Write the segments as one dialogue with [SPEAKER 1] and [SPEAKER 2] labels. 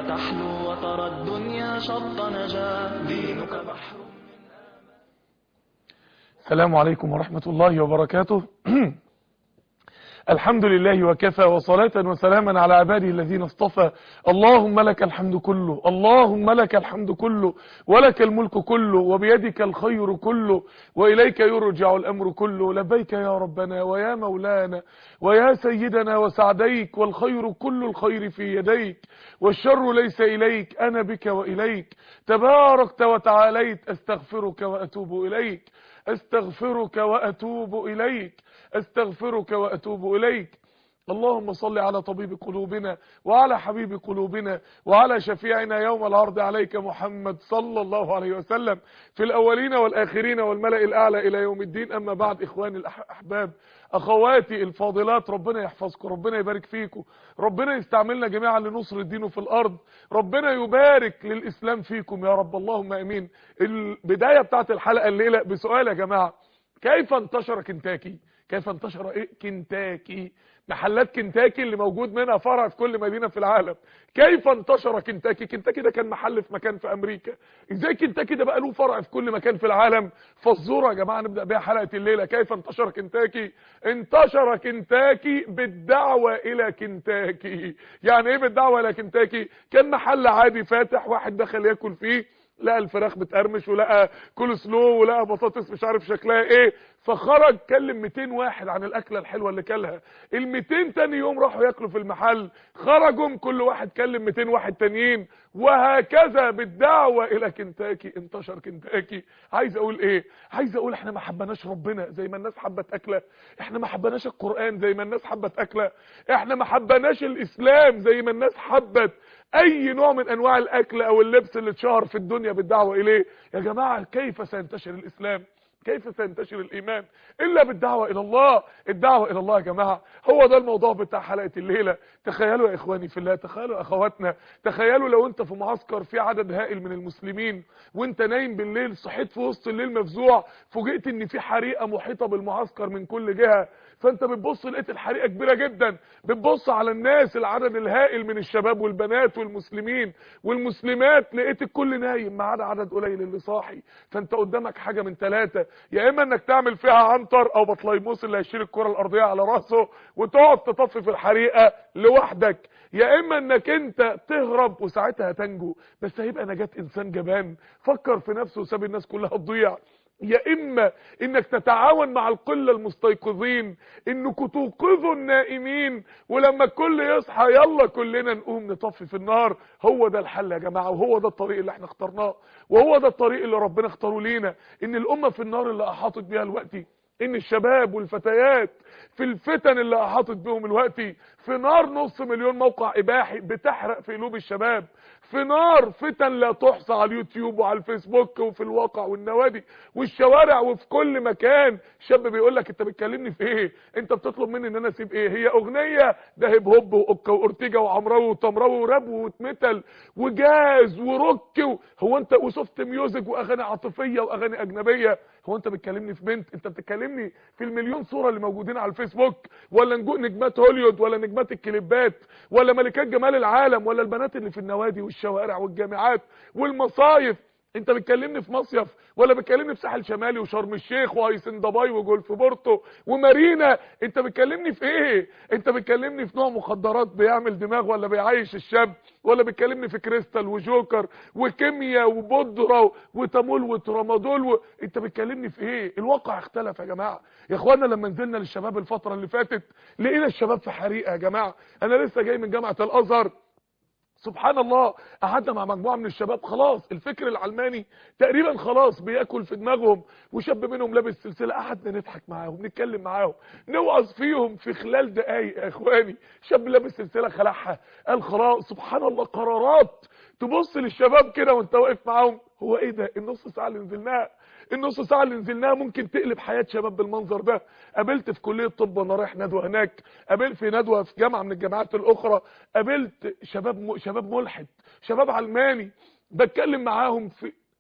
[SPEAKER 1] تحلو وترى الدنيا شط نجاة دينك بحر
[SPEAKER 2] السلام عليكم ورحمة الله وبركاته الحمد لله وكفى وصلاة وسلاما على عباده الذين اصطفى اللهم لك الحمد كله اللهم لك الحمد كله ولك الملك كله وبيدك الخير كله وإليك يرجع الأمر كله لبيك يا ربنا ويا مولانا ويا سيدنا وسعديك والخير كل الخير في يديك والشر ليس إليك أنا بك وإليك تباركت وتعاليت أستغفرك وأتوب إليك استغفرك واتوب اليك استغفرك واتوب اليك اللهم صل على طبيب قلوبنا وعلى حبيب قلوبنا وعلى شفيعنا يوم العرض عليك محمد صلى الله عليه وسلم في الأولين والآخرين والملأ الأعلى إلى يوم الدين أما بعد إخواني الأحباب أخواتي الفاضلات ربنا يحفظكم ربنا يبارك فيكم ربنا يستعملنا جميعا لنصر الدين في الأرض ربنا يبارك للإسلام فيكم يا رب اللهم أمين البداية بتاعت الحلقة الليلة بسؤال يا جماعة كيف انتشر كنتاكي كيف انتشر ايه كنتاكي محلات كنتاكي اللي موجود منها فرع في كل مدينة في العالم كيف انتشر كنتاكي كنتاكي ده كان محل في مكان في امريكا ازاي كنتاكي ده بقى له فرع في كل مكان في العالم فالزوره يا جماعه نبدا بيها حلقه الليله كيف انتشر كنتاكي انتشر كنتاكي بالدعوه الى كنتاكي يعني ايه بالدعوه الى كنتاكي كان محل عادي فاتح واحد دخل ياكل فيه لقى الفراخ بتقرمش ولقى كول سلو ولقى بطاطس مش عارف شكلها ايه فخرج كلم 200 واحد عن الاكله الحلوه اللي كلها ال 200 تاني يوم راحوا ياكلوا في المحل خرجوا كل واحد كلم 200 واحد تانيين وهكذا بالدعوه الى كنتاكي انتشر كنتاكي عايز اقول ايه عايز اقول احنا ما حبناش ربنا زي ما الناس حبت اكله احنا ما حبناش القران زي ما الناس حبت اكله احنا ما حبناش الاسلام زي ما الناس حبت اي نوع من انواع الاكل او اللبس اللي اتشهر في الدنيا بالدعوه اليه يا جماعه كيف سينتشر الاسلام كيف سينتشر الايمان الا بالدعوه الى الله الدعوه الى الله يا جماعه هو ده الموضوع بتاع حلقه الليله تخيلوا يا اخواني في الله تخيلوا اخواتنا تخيلوا لو انت في معسكر في عدد هائل من المسلمين وانت نايم بالليل صحيت في وسط الليل مفزوع فوجئت ان في حريقه محيطه بالمعسكر من كل جهه فانت بتبص لقيت الحريقه كبيره جدا بتبص على الناس العدد الهائل من الشباب والبنات والمسلمين والمسلمات لقيت الكل نايم ما عدا عدد قليل اللي صاحي فانت قدامك حاجه من ثلاثه يا اما انك تعمل فيها عنتر او بطليموس اللي هيشيل الكره الارضيه على راسه وتقعد تطفي في الحريقه لوحدك يا اما انك انت تهرب وساعتها تنجو بس هيبقى نجاه انسان جبان فكر في نفسه وساب الناس كلها تضيع يا اما انك تتعاون مع القله المستيقظين انكم توقظوا النائمين ولما الكل يصحى يلا كلنا نقوم نطفي في النار هو ده الحل يا جماعه وهو ده الطريق اللي احنا اخترناه وهو ده الطريق اللي ربنا اختاره لينا ان الامه في النار اللي احاطت بيها الوقت ان الشباب والفتيات في الفتن اللي احاطت بهم الوقت في نار نص مليون موقع اباحي بتحرق في قلوب الشباب في نار فتن لا تحصى على اليوتيوب وعلى الفيسبوك وفي الواقع والنوادي والشوارع وفي كل مكان شاب بيقول لك انت بتكلمني في ايه انت بتطلب مني ان انا اسيب ايه هي اغنيه ده هيب هوب واوكا واورتيجا وعمراوي وتمراوي وراب وميتال وجاز وروك هو انت وسوفت ميوزك واغاني عاطفيه واغاني اجنبيه هو انت بتكلمني في بنت انت بتكلمني في المليون صوره اللي موجودين على الفيسبوك ولا نجمات هوليوود ولا نجمات الكليبات ولا ملكات جمال العالم ولا البنات اللي في النوادي والشوارع والجامعات والمصايف انت بتكلمني في مصيف ولا بتكلمني في ساحل شمالي وشرم الشيخ وهيسن دبي وجولف بورتو ومارينا انت بتكلمني في ايه انت بتكلمني في نوع مخدرات بيعمل دماغ ولا بيعيش الشاب ولا بتكلمني في كريستال وجوكر وكيمياء وبودره وتامول وترامادول و... انت بتكلمني في ايه الواقع اختلف يا جماعه يا اخوانا لما نزلنا للشباب الفتره اللي فاتت لقينا الشباب في حريقه يا جماعه انا لسه جاي من جامعه الازهر سبحان الله قعدنا مع مجموعه من الشباب خلاص الفكر العلماني تقريبا خلاص بياكل في دماغهم وشاب منهم لابس سلسله قعدنا نضحك معاهم نتكلم معاهم نوعظ فيهم في خلال دقايق يا اخواني شاب لابس سلسله خلعها قال خلاص سبحان الله قرارات تبص للشباب كده وانت واقف معاهم هو ايه ده النص ساعه اللي نزلناها النص ساعه اللي نزلناها ممكن تقلب حياه شباب بالمنظر ده قابلت في كليه طب وانا رايح ندوه هناك قابلت في ندوه في جامعه من الجامعات الاخرى قابلت شباب م... شباب ملحد شباب علماني بتكلم معاهم في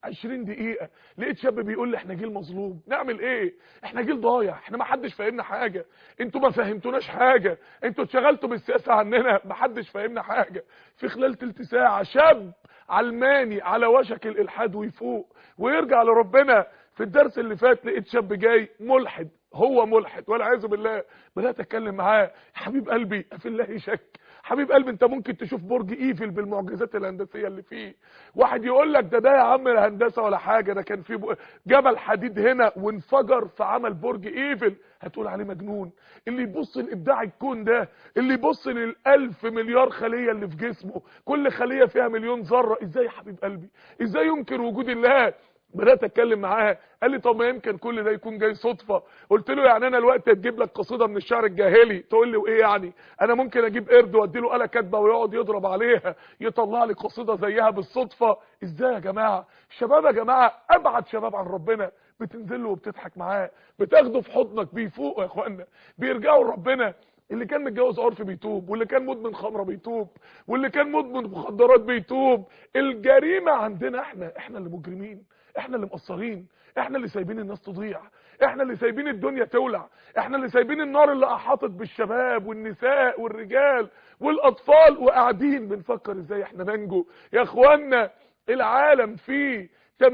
[SPEAKER 2] 20 دقيقة لقيت شاب بيقول لي احنا جيل مظلوم نعمل ايه احنا جيل ضايع احنا ما حدش فاهمنا حاجة انتوا ما فهمتوناش حاجة انتوا اتشغلتوا بالسياسة عننا ما حدش فاهمنا حاجة في خلال تلت ساعة شاب علماني على وشك الالحاد ويفوق ويرجع لربنا في الدرس اللي فات لقيت شاب جاي ملحد هو ملحد والعياذ بالله بدات اتكلم معاه يا حبيب قلبي في الله شك حبيب قلبي انت ممكن تشوف برج ايفل بالمعجزات الهندسيه اللي فيه واحد يقول لك ده ده يا عم لا هندسه ولا حاجه ده كان في ب- جبل حديد هنا وانفجر فعمل برج ايفل هتقول عليه مجنون اللي يبص لابداع الكون ده اللي يبص للالف مليار خليه اللي في جسمه كل خليه فيها مليون ذره ازاي يا حبيب قلبي ازاي ينكر وجود الله بدات اتكلم معاه قال لي طب ما يمكن كل ده يكون جاي صدفه قلت له يعني انا الوقت هتجيب لك قصيده من الشعر الجاهلي تقول لي وايه يعني انا ممكن اجيب قرد وادي له آلة كاتبه ويقعد يضرب عليها يطلع لي قصيده زيها بالصدفه ازاي يا جماعه الشباب يا جماعه ابعد شباب عن ربنا بتنزل له وبتضحك معاه بتاخده في حضنك بيفوق يا اخوانا بيرجعوا لربنا اللي كان متجوز عرف بيتوب واللي كان مدمن خمره بيتوب واللي كان مدمن مخدرات بيتوب الجريمه عندنا احنا احنا اللي مجرمين احنا اللي مقصرين احنا اللي سايبين الناس تضيع احنا اللي سايبين الدنيا تولع احنا اللي سايبين النار اللي احاطت بالشباب والنساء والرجال والاطفال وقاعدين بنفكر ازاي احنا ننجو يا اخوانا العالم فيه 80%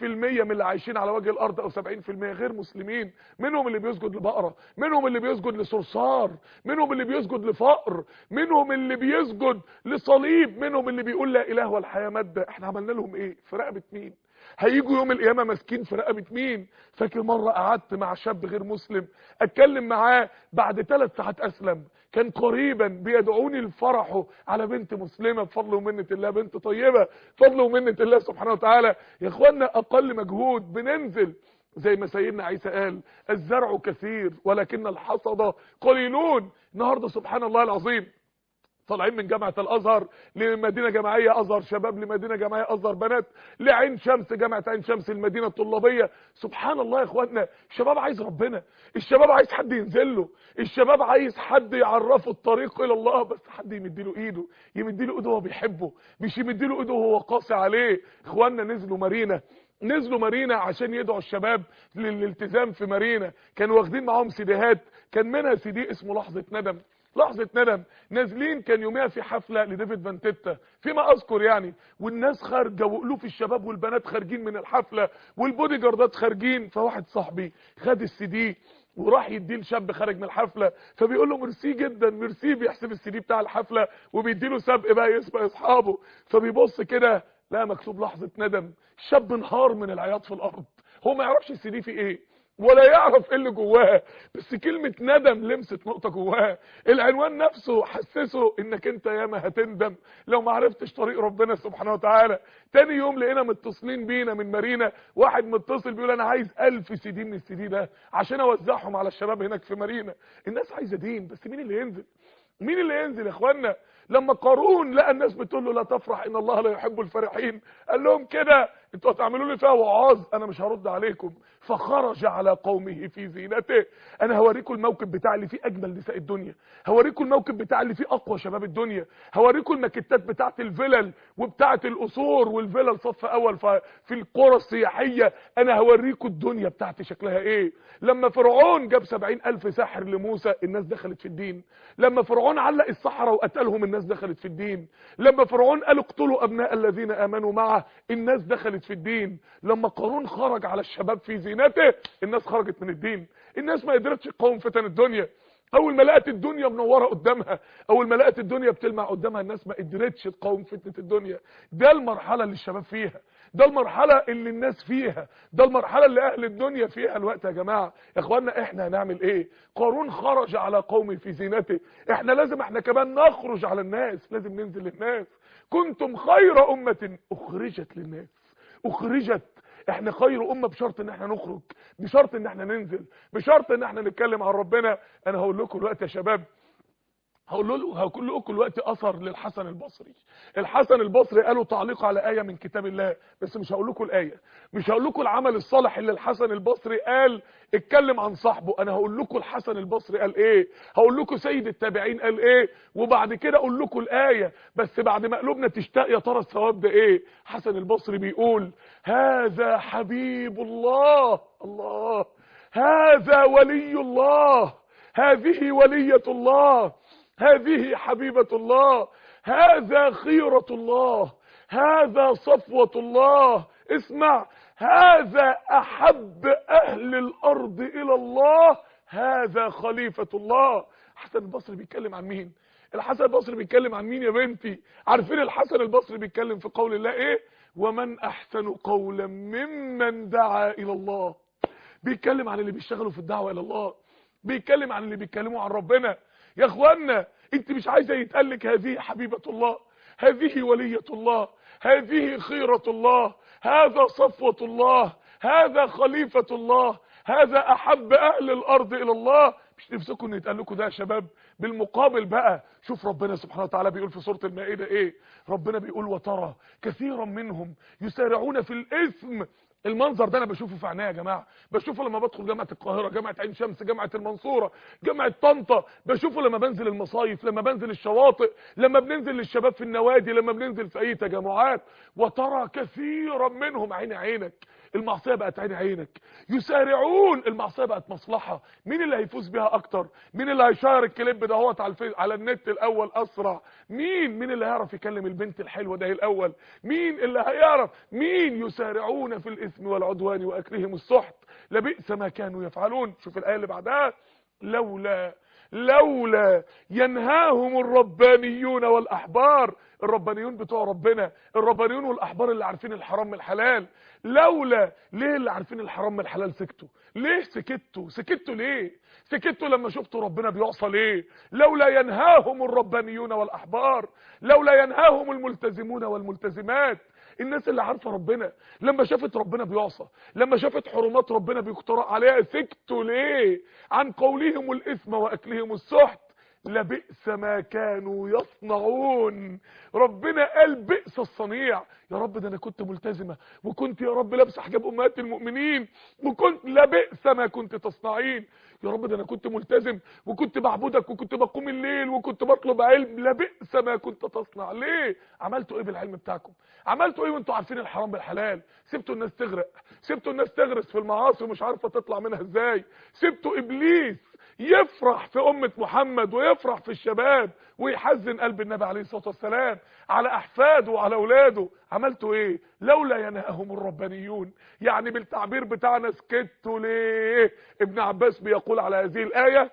[SPEAKER 2] من اللي عايشين على وجه الارض او 70% غير مسلمين منهم اللي بيسجد لبقره منهم اللي بيسجد لصرصار منهم اللي بيسجد لفقر منهم اللي بيسجد لصليب منهم اللي بيقول لا اله والحياه ماده احنا عملنا لهم ايه في رقبه مين هيجوا يوم القيامه ماسكين في رقبه مين فاكر مره قعدت مع شاب غير مسلم اتكلم معاه بعد ثلاث ساعات اسلم كان قريبا بيدعوني لفرحه على بنت مسلمه بفضل ومنه الله بنت طيبه فضل ومنه الله سبحانه وتعالى يا اخوانا اقل مجهود بننزل زي ما سيدنا عيسى قال الزرع كثير ولكن الحصد قليلون النهارده سبحان الله العظيم طالعين من جامعة الازهر لمدينة جامعية ازهر شباب لمدينة جامعية ازهر بنات لعين شمس جامعة عين شمس المدينة الطلابية سبحان الله يا اخوانا الشباب عايز ربنا الشباب عايز حد ينزل له الشباب عايز حد يعرفه الطريق الى الله بس حد يمديله ايده يمديله ايده وهو بيحبه مش يمديله ايده وهو قاسي عليه اخوانا نزلوا مارينا نزلوا مارينا عشان يدعوا الشباب للالتزام في مارينا كانوا واخدين معاهم سيديهات كان منها سيدي اسمه لحظة ندم لحظة ندم نازلين كان يوميها في حفلة لديفيد فانتيتا فيما اذكر يعني والناس خارجة والوف الشباب والبنات خارجين من الحفلة والبودي جاردات خارجين فواحد صاحبي خد السي دي وراح يديه لشاب خارج من الحفله فبيقول له ميرسي جدا ميرسي بيحسب السي دي بتاع الحفله وبيدي له سبق بقى يسبق اصحابه فبيبص كده لا مكتوب لحظه ندم الشاب انهار من العياط في الارض هو ما يعرفش السي دي فيه ايه ولا يعرف ايه اللي جواه بس كلمة ندم لمست نقطة جواه العنوان نفسه حسسه انك انت ياما هتندم لو ما عرفتش طريق ربنا سبحانه وتعالى تاني يوم لقينا متصلين بينا من مارينا واحد متصل بيقول انا عايز الف سي دي من السي دي ده عشان اوزعهم على الشباب هناك في مارينا الناس عايزة دين بس مين اللي ينزل مين اللي ينزل يا اخوانا لما قارون لقى الناس بتقول له لا تفرح ان الله لا يحب الفرحين قال لهم كده انتوا هتعملوا لي فيها وعاظ انا مش هرد عليكم فخرج على قومه في زينته انا هوريكم الموكب بتاع اللي فيه اجمل نساء الدنيا هوريكم الموكب بتاع اللي فيه اقوى شباب الدنيا هوريكم الماكيتات بتاعه الفلل وبتاعه القصور والفلل صف اول ف- في القرى السياحيه انا هوريكم الدنيا بتاعتي شكلها ايه لما فرعون جاب سبعين الف ساحر لموسى الناس دخلت في الدين لما فرعون علق الصحراء وقتلهم الناس دخلت في الدين لما فرعون قال اقتلوا ابناء الذين امنوا معه الناس دخلت في الدين لما قارون خرج على الشباب في زينته الناس خرجت من الدين الناس ما قدرتش تقاوم فتن الدنيا اول ما لقت الدنيا منوره قدامها اول ما لقت الدنيا بتلمع قدامها الناس ما قدرتش تقاوم فتنه الدنيا ده المرحله اللي الشباب فيها ده المرحله اللي الناس فيها ده المرحله اللي اهل الدنيا فيها الوقت يا جماعه يا اخوانا احنا هنعمل ايه قارون خرج على قومه في زينته احنا لازم احنا كمان نخرج على الناس لازم ننزل للناس كنتم خير امه اخرجت للناس اخرجت احنا خير امه بشرط ان احنا نخرج بشرط ان احنا ننزل بشرط ان احنا نتكلم عن ربنا انا هقول لكم دلوقتي يا شباب هقول له هقول لكم دلوقتي اثر للحسن البصري الحسن البصري قالوا تعليق على ايه من كتاب الله بس مش هقول لكم الايه مش هقول لكم العمل الصالح اللي الحسن البصري قال اتكلم عن صاحبه انا هقول لكم الحسن البصري قال ايه هقول لكم سيد التابعين قال ايه وبعد كده اقول لكم الايه بس بعد ما قلوبنا تشتاق يا ترى الثواب ده ايه حسن البصري بيقول هذا حبيب الله الله هذا ولي الله هذه ولية الله هذه حبيبة الله هذا خيرة الله هذا صفوة الله اسمع هذا أحب أهل الأرض إلى الله هذا خليفة الله حسن البصري بيتكلم عن مين الحسن البصري بيتكلم عن مين يا بنتي عارفين الحسن البصري بيتكلم في قول الله ايه ومن احسن قولا ممن دعا الى الله بيتكلم عن اللي بيشتغلوا في الدعوه الى الله بيتكلم عن اللي بيتكلموا عن ربنا يا اخوانا انت مش عايزه يتقالك هذه حبيبه الله هذه وليه الله هذه خيره الله هذا صفوه الله هذا خليفه الله هذا احب اهل الارض الى الله مش نفسكم ان يتقال لكم ده يا شباب بالمقابل بقى شوف ربنا سبحانه وتعالى بيقول في سوره المائده ايه ربنا بيقول وترى كثيرا منهم يسارعون في الاثم المنظر ده انا بشوفه في عينيا يا جماعه بشوفه لما بدخل جامعه القاهره جامعه عين شمس جامعه المنصوره جامعه طنطا بشوفه لما بنزل المصايف لما بنزل الشواطئ لما بننزل للشباب في النوادي لما بننزل في اي تجمعات وترى كثيرا منهم عين عينك المعصيه بقت عين عينك يسارعون المعصيه بقت مصلحه مين اللي هيفوز بيها اكتر مين اللي هيشير الكليب ده هو على الفيس على النت الاول اسرع مين مين اللي هيعرف يكلم البنت الحلوه ده الاول مين اللي هيعرف مين يسارعون في الاثم والعدوان واكلهم السحت لبئس ما كانوا يفعلون شوف الايه اللي بعدها لولا لولا ينهاهم الربانيون والاحبار الربانيون بتوع ربنا الربانيون والاحبار اللي عارفين الحرام من الحلال لولا ليه اللي عارفين الحرام من الحلال سكتوا ليه سكتوا سكتوا ليه سكتوا لما شفتوا ربنا بيعصى ليه لولا ينهاهم الربانيون والاحبار لولا ينهاهم الملتزمون والملتزمات الناس اللي عارفه ربنا لما شافت ربنا بيعصى لما شافت حرمات ربنا بيقترأ عليها سكتوا ليه عن قولهم الاثم واكلهم السحت لبئس ما كانوا يصنعون ربنا قال بئس الصنيع يا رب ده انا كنت ملتزمه وكنت يا رب لابسه حجاب امهات المؤمنين وكنت لبئس ما كنت تصنعين يا رب ده انا كنت ملتزم وكنت بعبدك وكنت بقوم الليل وكنت بطلب علم لبئس ما كنت تصنع ليه عملتوا ايه بالعلم بتاعكم عملتوا ايه وانتوا عارفين الحرام بالحلال سبتوا الناس تغرق سبتوا الناس تغرس في المعاصي ومش عارفه تطلع منها ازاي سبتوا ابليس يفرح في أمة محمد ويفرح في الشباب ويحزن قلب النبي عليه الصلاة والسلام على أحفاده وعلى أولاده عملتوا إيه لولا ينهاهم الربانيون يعني بالتعبير بتاعنا سكتوا ليه ابن عباس بيقول على هذه الآية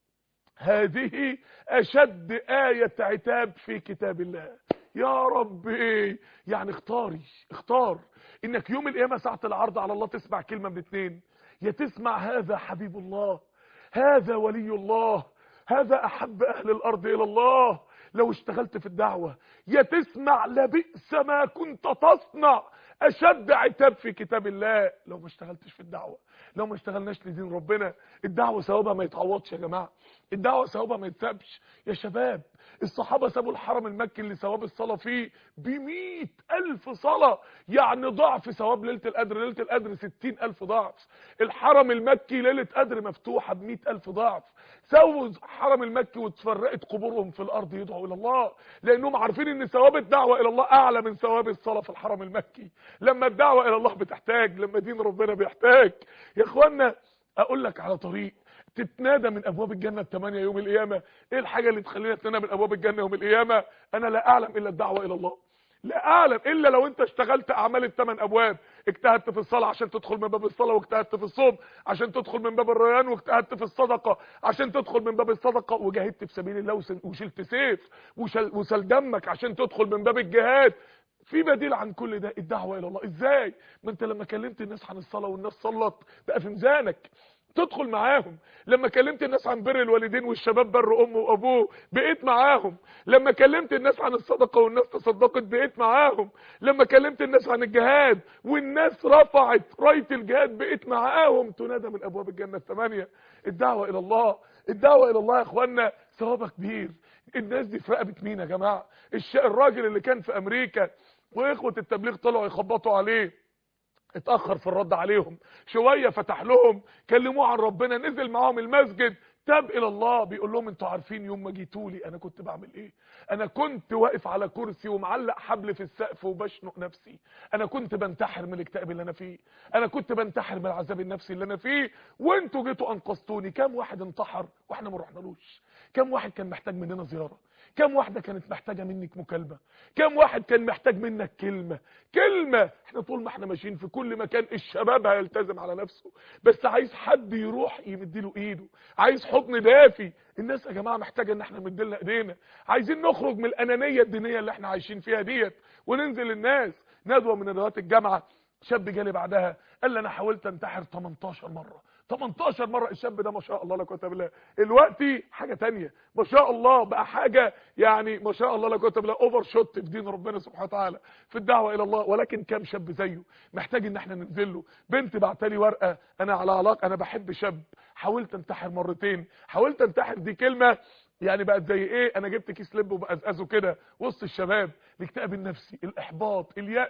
[SPEAKER 2] هذه أشد آية عتاب في كتاب الله يا ربي يعني اختاري اختار انك يوم القيامة ساعة العرض على الله تسمع كلمة من اتنين يا تسمع هذا حبيب الله هذا ولي الله هذا احب اهل الارض الى الله لو اشتغلت في الدعوة يا تسمع لبئس ما كنت تصنع اشد عتاب في كتاب الله لو ما اشتغلتش في الدعوة لو ما اشتغلناش لدين ربنا الدعوة ثوابها ما يتعوضش يا جماعة الدعوة ثوابها ما يتسابش يا شباب الصحابة سابوا الحرم المكي اللي ثواب الصلاة فيه بمئة ألف صلاة يعني ضعف ثواب ليلة القدر ليلة القدر ستين ألف ضعف الحرم المكي ليلة قدر مفتوحة بمئة ألف ضعف سووا الحرم المكي وتفرقت قبورهم في الأرض يدعوا إلى الله لأنهم عارفين إن ثواب الدعوة إلى الله أعلى من ثواب الصلاة في الحرم المكي لما الدعوة إلى الله بتحتاج لما دين ربنا بيحتاج يا إخوانا أقول لك على طريق تتنادى من ابواب الجنه الثمانيه يوم القيامه ايه الحاجه اللي تخلينا نتنادى من ابواب الجنه يوم القيامه انا لا اعلم الا الدعوه الى الله لا اعلم الا لو انت اشتغلت اعمال الثمان ابواب اجتهدت في الصلاه عشان تدخل من باب الصلاه واجتهدت في الصوم عشان تدخل من باب الريان واجتهدت في الصدقه عشان تدخل من باب الصدقه وجاهدت في سبيل الله وشلت سيف وشل, وسل دمك عشان تدخل من باب الجهاد في بديل عن كل ده الدعوه الى الله ازاي ما انت لما كلمت الناس عن الصلاه والناس صلت بقى في ميزانك تدخل معاهم لما كلمت الناس عن بر الوالدين والشباب بر امه وابوه بقيت معاهم لما كلمت الناس عن الصدقه والناس تصدقت بقيت معاهم لما كلمت الناس عن الجهاد والناس رفعت رايه الجهاد بقيت معاهم تنادى من ابواب الجنه الثمانيه الدعوه الى الله الدعوه الى الله يا اخوانا ثوابها كبير الناس دي في رقبه مين يا جماعه الش... الراجل اللي كان في امريكا واخوه التبليغ طلعوا يخبطوا عليه اتاخر في الرد عليهم شويه فتح لهم كلموه عن ربنا نزل معاهم المسجد تاب الى الله بيقول لهم انتوا عارفين يوم ما جيتولي انا كنت بعمل ايه انا كنت واقف على كرسي ومعلق حبل في السقف وبشنق نفسي انا كنت بنتحر من الاكتئاب اللي انا فيه انا كنت بنتحر من العذاب النفسي اللي انا فيه وانتوا جيتوا انقذتوني كام واحد انتحر واحنا ما رحنالوش كام واحد كان محتاج مننا زياره كم واحدة كانت محتاجة منك مكالمة كم واحد كان محتاج منك كلمة كلمة احنا طول ما احنا ماشيين في كل مكان الشباب هيلتزم على نفسه بس عايز حد يروح يمديله ايده عايز حضن دافي الناس يا جماعة محتاجة ان احنا نمدلنا ايدينا عايزين نخرج من الانانية الدينية اللي احنا عايشين فيها ديت وننزل الناس ندوة من ندوات الجامعة شاب جالي بعدها قال لي انا حاولت انتحر 18 مرة 18 مرة الشاب ده ما شاء الله لا قوه الا بالله دلوقتي حاجة تانية ما شاء الله بقى حاجة يعني ما شاء الله لا قوه الا بالله اوفر شوت في دين ربنا سبحانه وتعالى في الدعوة الى الله ولكن كام شاب زيه محتاج ان احنا ننزل له بنت بعتلي ورقة انا على علاقة انا بحب شاب حاولت انتحر مرتين حاولت انتحر دي كلمة يعني بقت زي ايه انا جبت كيس لب وبقزقزه كده وسط الشباب الاكتئاب النفسي الاحباط اليأس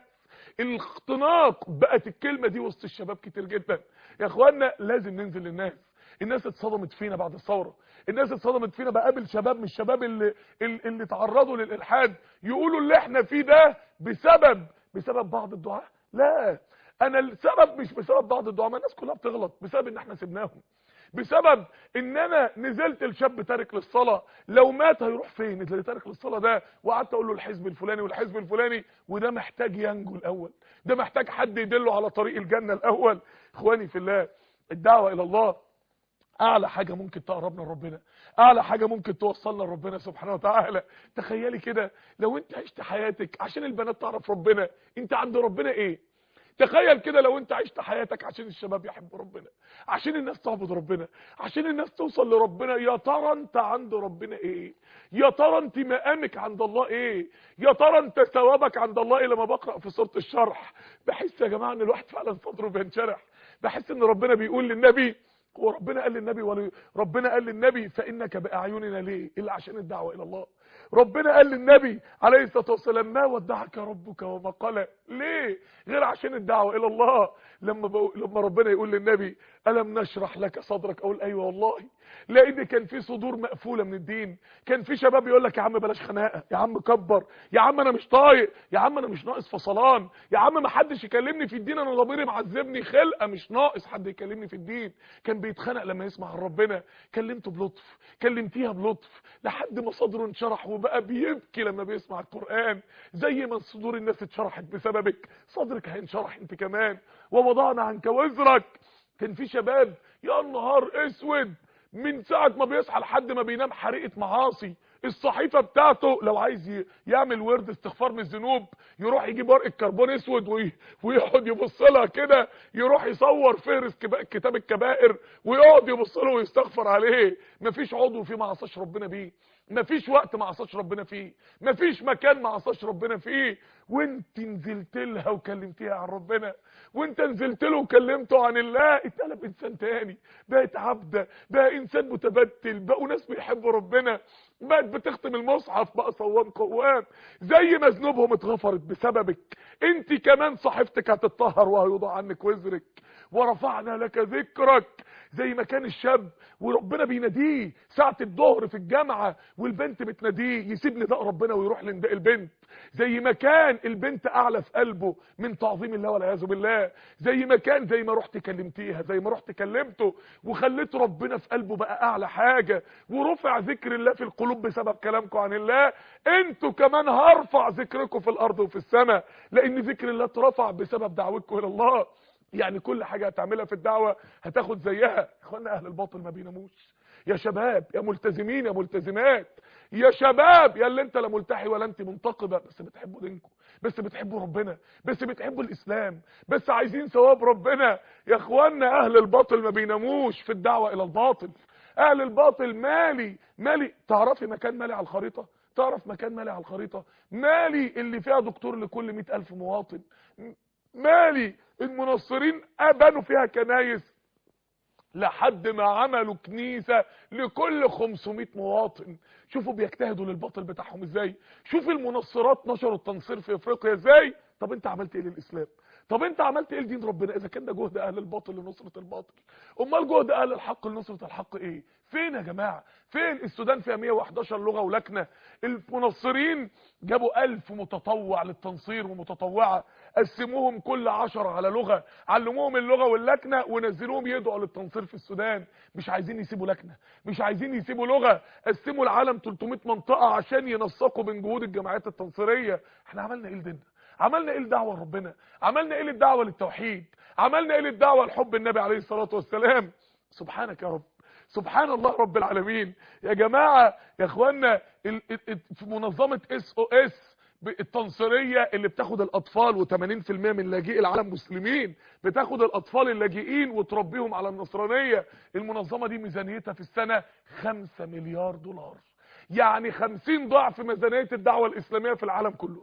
[SPEAKER 2] الاختناق بقت الكلمة دي وسط الشباب كتير جدا يا اخوانا لازم ننزل للناس الناس اتصدمت فينا بعد الثورة الناس اتصدمت فينا بقابل شباب من الشباب اللي, اللي تعرضوا للإلحاد يقولوا اللي احنا فيه ده بسبب بسبب بعض الدعاء لا انا السبب مش بسبب بعض الدعاء ما الناس كلها بتغلط بسبب ان احنا سيبناهم بسبب ان انا نزلت الشاب تارك للصلاة لو مات هيروح فين اللي تارك للصلاة ده وقعدت اقول له الحزب الفلاني والحزب الفلاني وده محتاج ينجو الاول ده محتاج حد يدله على طريق الجنة الاول اخواني في الله الدعوة الى الله اعلى حاجة ممكن تقربنا لربنا اعلى حاجة ممكن توصلنا لربنا سبحانه وتعالى تخيلي كده لو انت عشت حياتك عشان البنات تعرف ربنا انت عند ربنا ايه تخيل كده لو انت عشت حياتك عشان الشباب يحبوا ربنا عشان الناس تعبد ربنا عشان الناس توصل لربنا يا ترى انت عند ربنا ايه يا ترى انت مقامك عند الله ايه يا ترى انت ثوابك عند الله ايه لما بقرا في سوره الشرح بحس يا جماعه ان الواحد فعلا صدره بينشرح بحس ان ربنا بيقول للنبي هو ربنا قال للنبي ولا ربنا قال للنبي فانك باعيننا ليه الا عشان الدعوه الى الله ربنا قال للنبي عليه الصلاه والسلام ما ودعك ربك وما قال ليه غير عشان الدعوه الى الله لما بقو... لما ربنا يقول للنبي الم نشرح لك صدرك اقول ايوه والله لان كان في صدور مقفوله من الدين كان في شباب يقول لك يا عم بلاش خناقه يا عم كبر يا عم انا مش طايق يا عم انا مش ناقص فصلان يا عم ما حدش يكلمني في الدين انا ضميري معذبني خلقه مش ناقص حد يكلمني في الدين كان بيتخنق لما يسمع عن ربنا كلمته بلطف كلمتيها بلطف لحد ما صدره انشرح وبقى بيبكي لما بيسمع القران زي ما صدور الناس اتشرحت بسببك صدرك هينشرح انت كمان ووضعنا عنك وزرك كان في شباب يا نهار اسود من ساعة ما بيصحى لحد ما بينام حريقة معاصي الصحيفة بتاعته لو عايز يعمل ورد استغفار من الذنوب يروح يجيب ورقة كربون اسود ويقعد يبص لها كده يروح يصور فهرس كتاب الكبائر ويقعد يبص له ويستغفر عليه مفيش عضو فيه ما عصاش ربنا بيه مفيش وقت ما عصاش ربنا فيه مفيش مكان ما عصاش ربنا فيه وانت نزلت لها وكلمتيها عن ربنا وانت نزلت له وكلمته عن الله اتقلب انسان تاني بقت عبده بقى انسان متبتل بقوا ناس بيحبوا ربنا بقت بتختم المصحف بقى صوام قوام زي ما ذنوبهم اتغفرت بسببك انت كمان صحيفتك هتتطهر وهيوضع عنك وزرك ورفعنا لك ذكرك زي ما كان الشاب وربنا بيناديه ساعة الظهر في الجامعة والبنت بتناديه يسيب نداء ربنا ويروح لنداء البنت زي ما كان البنت اعلى في قلبه من تعظيم الله والعياذ بالله زي ما كان زي ما رحت كلمتيها زي ما رحت كلمته وخليت ربنا في قلبه بقى اعلى حاجة ورفع ذكر الله في القلوب بسبب كلامكم عن الله انتوا كمان هرفع ذكركم في الارض وفي السماء لان ذكر الله اترفع بسبب دعوتكم الى الله يعني كل حاجة هتعملها في الدعوة هتاخد زيها اخوانا اهل الباطل ما بيناموش يا شباب يا ملتزمين يا ملتزمات يا شباب يا اللي انت لا ملتحي ولا انت منتقبة بس بتحبوا دينكم بس بتحبوا ربنا بس بتحبوا الاسلام بس عايزين ثواب ربنا يا اخوانا اهل الباطل ما بيناموش في الدعوة الى الباطل اهل الباطل مالي مالي تعرفي مكان مالي على الخريطة تعرف مكان مالي على الخريطة مالي اللي فيها دكتور لكل مئة الف مواطن مالي المنصرين بنوا فيها كنايس لحد ما عملوا كنيسة لكل 500 مواطن شوفوا بيجتهدوا للباطل بتاعهم ازاي شوف المنصرات نشروا التنصير في افريقيا ازاي طب انت عملت ايه للاسلام طب انت عملت ايه لدين ربنا اذا كان ده جهد اهل الباطل لنصرة الباطل امال جهد اهل الحق لنصرة الحق ايه فين يا جماعة فين السودان فيها 111 لغة ولكنة المنصرين جابوا 1000 متطوع للتنصير ومتطوعة قسموهم كل عشرة على لغة علموهم اللغة واللكنة ونزلوهم يدعوا للتنصير في السودان مش عايزين يسيبوا لكنة مش عايزين يسيبوا لغة قسموا العالم 300 منطقة عشان ينسقوا بين جهود الجماعات التنصيرية احنا عملنا ايه لديننا عملنا ايه للدعوه لربنا عملنا ايه للدعوه للتوحيد عملنا ايه للدعوه لحب النبي عليه الصلاه والسلام سبحانك يا رب سبحان الله رب العالمين يا جماعه يا اخوانا ال- ال- ال- في منظمه اس او اس التنصيريه اللي بتاخد الاطفال و80% من لاجئي العالم مسلمين بتاخد الاطفال اللاجئين وتربيهم على النصرانيه المنظمه دي ميزانيتها في السنه 5 مليار دولار يعني 50 ضعف ميزانيه الدعوه الاسلاميه في العالم كله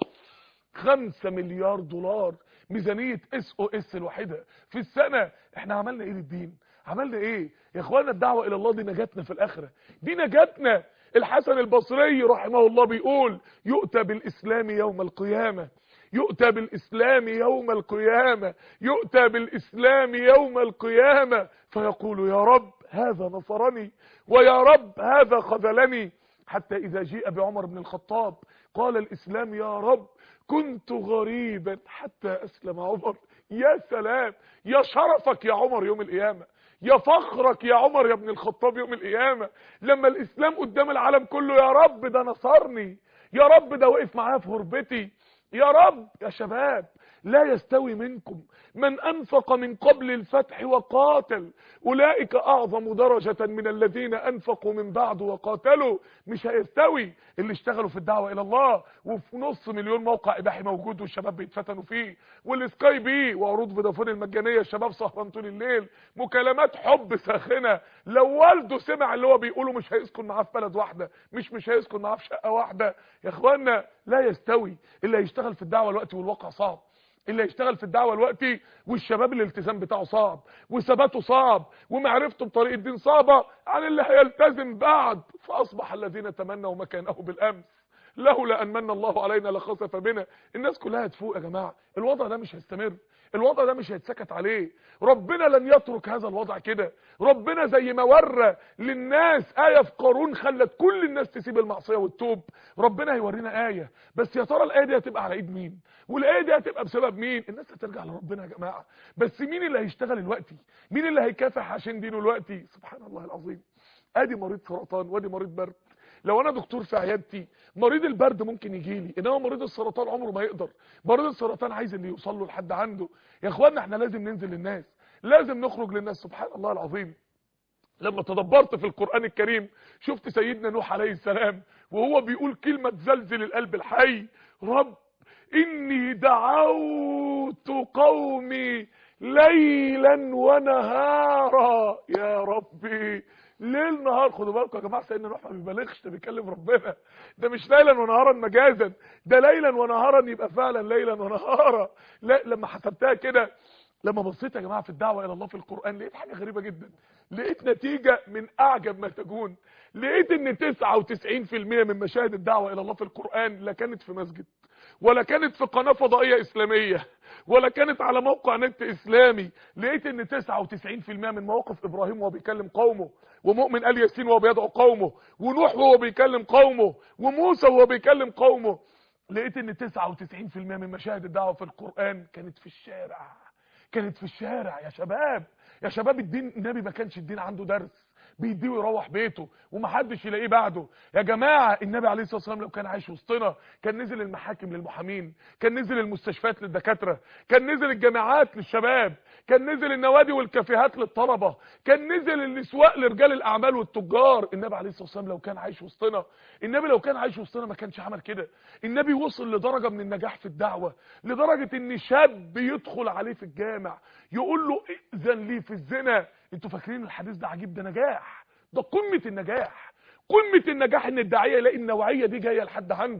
[SPEAKER 2] 5 مليار دولار ميزانية اس او اس الوحيدة في السنة احنا عملنا ايه للدين عملنا ايه يا اخوانا الدعوة الى الله دي نجاتنا في الاخرة دي نجاتنا الحسن البصري رحمه الله بيقول يؤتى بالاسلام يوم القيامة يؤتى بالاسلام يوم القيامة يؤتى بالاسلام يوم القيامة فيقول يا رب هذا نصرني ويا رب هذا خذلني حتى اذا جيء بعمر بن الخطاب قال الاسلام يا رب كنت غريبا حتى اسلم عمر يا سلام يا شرفك يا عمر يوم القيامة يا فخرك يا عمر يا ابن الخطاب يوم القيامة لما الاسلام قدام العالم كله يا رب ده نصرني يا رب ده وقف معايا في غربتي يا رب يا شباب لا يستوي منكم من أنفق من قبل الفتح وقاتل أولئك أعظم درجة من الذين أنفقوا من بعد وقاتلوا مش هيستوي اللي اشتغلوا في الدعوة إلى الله وفي نص مليون موقع إباحي موجود والشباب بيتفتنوا فيه والسكاي بي وعروض فودافون المجانية الشباب سهران طول الليل مكالمات حب ساخنة لو والده سمع اللي هو بيقوله مش هيسكن معاه في بلد واحدة مش مش هيسكن معاه في شقة واحدة يا اخوانا لا يستوي اللي هيشتغل في الدعوة الوقت والواقع صعب اللي هيشتغل في الدعوة الوقتي والشباب الالتزام بتاعه صعب وثباته صعب ومعرفته بطريق الدين صعبة عن اللي هيلتزم بعد فأصبح الذين تمنوا مكانه بالأمس لولا أن من الله علينا لخسف بنا الناس كلها هتفوق يا جماعة الوضع ده مش هيستمر الوضع ده مش هيتسكت عليه ربنا لن يترك هذا الوضع كده ربنا زي ما ورى للناس آية في قارون خلت كل الناس تسيب المعصية والتوب ربنا هيورينا آية بس يا ترى الآية دي هتبقى على ايد مين والآية دي هتبقى بسبب مين الناس هترجع لربنا يا جماعة بس مين اللي هيشتغل الوقتي مين اللي هيكافح عشان دينه الوقتي سبحان الله العظيم ادي مريض سرطان وادي مريض برد لو انا دكتور في عيادتي مريض البرد ممكن يجي لي انما مريض السرطان عمره ما يقدر مريض السرطان عايز اللي يوصل له لحد عنده يا اخوانا احنا لازم ننزل للناس لازم نخرج للناس سبحان الله العظيم لما تدبرت في القرآن الكريم شفت سيدنا نوح عليه السلام وهو بيقول كلمة تزلزل القلب الحي رب إني دعوت قومي ليلا ونهارا يا ربي ليل نهار خدوا بالكم يا جماعه سيدنا نوح ما بيبالغش ده بيكلم ربنا ده مش ليلا ونهارا مجازا ده ليلا ونهارا يبقى فعلا ليلا ونهارا لا لما حسبتها كده لما بصيت يا جماعه في الدعوه الى الله في القران لقيت حاجه غريبه جدا لقيت نتيجه من اعجب ما تكون لقيت ان 99% من مشاهد الدعوه الى الله في القران لا كانت في مسجد ولا كانت في قناه فضائيه اسلاميه ولا كانت على موقع نت اسلامي لقيت ان 99% من مواقف ابراهيم وهو بيكلم قومه ومؤمن ال ياسين وهو بيدعو قومه ونوح وهو بيكلم قومه وموسى وهو بيكلم قومه لقيت ان 99% من مشاهد الدعوه في القران كانت في الشارع كانت في الشارع يا شباب يا شباب الدين النبي ما كانش الدين عنده درس بيديه ويروح بيته ومحدش يلاقيه بعده يا جماعه النبي عليه الصلاه والسلام لو كان عايش وسطنا كان نزل المحاكم للمحامين كان نزل المستشفيات للدكاتره كان نزل الجامعات للشباب كان نزل النوادي والكافيهات للطلبه كان نزل الاسواق لرجال الاعمال والتجار النبي عليه الصلاه والسلام لو كان عايش وسطنا النبي لو كان عايش وسطنا ما كانش عمل كده النبي وصل لدرجه من النجاح في الدعوه لدرجه ان شاب يدخل عليه في الجامع يقول له ائذن لي في الزنا انتوا فاكرين الحديث ده عجيب ده نجاح ده قمه النجاح قمه النجاح ان الداعيه يلاقي النوعيه دي جايه لحد عنده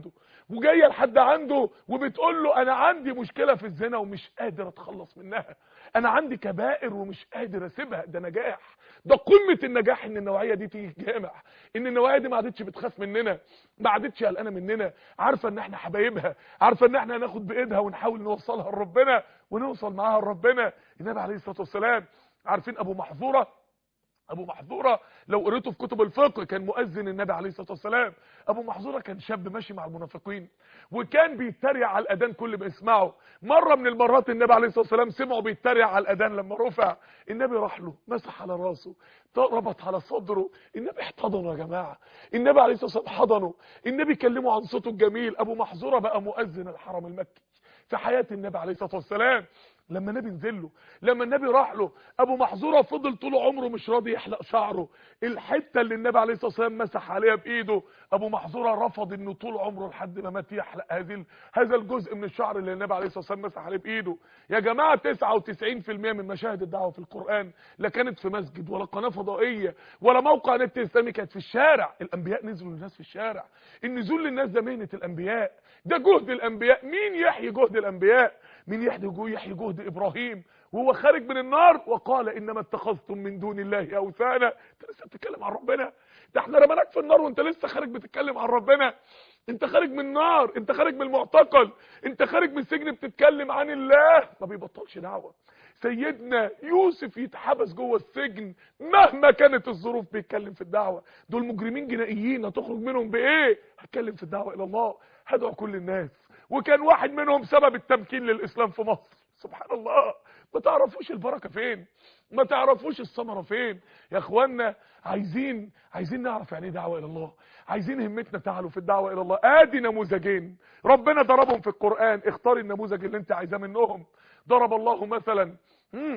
[SPEAKER 2] وجايه لحد عنده وبتقول له انا عندي مشكله في الزنا ومش قادر اتخلص منها انا عندي كبائر ومش قادر اسيبها ده نجاح ده قمه النجاح ان النوعيه دي تيجي الجامع ان النوعيه دي ما عادتش بتخاف مننا ما عادتش قلقانه مننا عارفه ان احنا حبايبها عارفه ان احنا هناخد بايدها ونحاول نوصلها لربنا ونوصل معاها لربنا النبي عليه الصلاه والسلام عارفين ابو محظوره ابو محظوره لو قريته في كتب الفقه كان مؤذن النبي عليه الصلاه والسلام ابو محظوره كان شاب ماشي مع المنافقين وكان بيتريق على الاذان كل ما يسمعه مره من المرات النبي عليه الصلاه والسلام سمعه بيتريق على الاذان لما رفع النبي راح له مسح على راسه ربط على صدره النبي احتضنه يا جماعه النبي عليه الصلاه والسلام حضنه النبي كلمه عن صوته الجميل ابو محظوره بقى مؤذن الحرم المكي في حياه النبي عليه الصلاه والسلام لما النبي نزل له لما النبي راح له ابو محظوره فضل طول عمره مش راضي يحلق شعره الحته اللي النبي عليه الصلاه والسلام مسح عليها بايده ابو محظوره رفض انه طول عمره لحد ما مات يحلق هذه هذا الجزء من الشعر اللي النبي عليه الصلاه والسلام مسح عليه بايده يا جماعه 99% من مشاهد الدعوه في القران لا كانت في مسجد ولا قناه فضائيه ولا موقع نت اسلامي كانت في الشارع الانبياء نزلوا للناس في الشارع النزول للناس ده مهنه الانبياء ده جهد الانبياء مين يحيي جهد الانبياء مين يحيي يحيي جهد ابراهيم وهو خارج من النار وقال انما اتخذتم من دون الله اوثانا انت لسه بتتكلم عن ربنا ده احنا رميناك في النار وانت لسه خارج بتتكلم عن ربنا انت خارج من النار انت خارج من المعتقل انت خارج من السجن بتتكلم عن الله ما بيبطلش دعوه سيدنا يوسف يتحبس جوه السجن مهما كانت الظروف بيتكلم في الدعوه دول مجرمين جنائيين هتخرج منهم بايه هتكلم في الدعوه الى الله هدعو كل الناس وكان واحد منهم سبب التمكين للاسلام في مصر سبحان الله ما تعرفوش البركه فين ما تعرفوش الثمره فين يا اخوانا عايزين عايزين نعرف يعني ايه دعوه الى الله عايزين همتنا تعلو في الدعوه الى الله ادي نموذجين ربنا ضربهم في القران اختار النموذج اللي انت عايزاه منهم ضرب الله مثلا مم.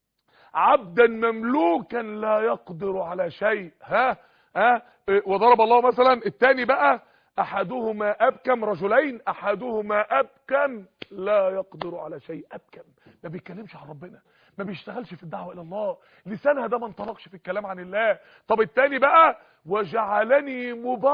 [SPEAKER 2] عبدا مملوكا لا يقدر على شيء ها ها وضرب الله مثلا الثاني بقى احدهما ابكم رجلين احدهما ابكم لا يقدر على شيء ابكم ما بيتكلمش عن ربنا ما بيشتغلش في الدعوه الى الله لسانها ده ما انطلقش في الكلام عن الله طب التاني بقى وجعلني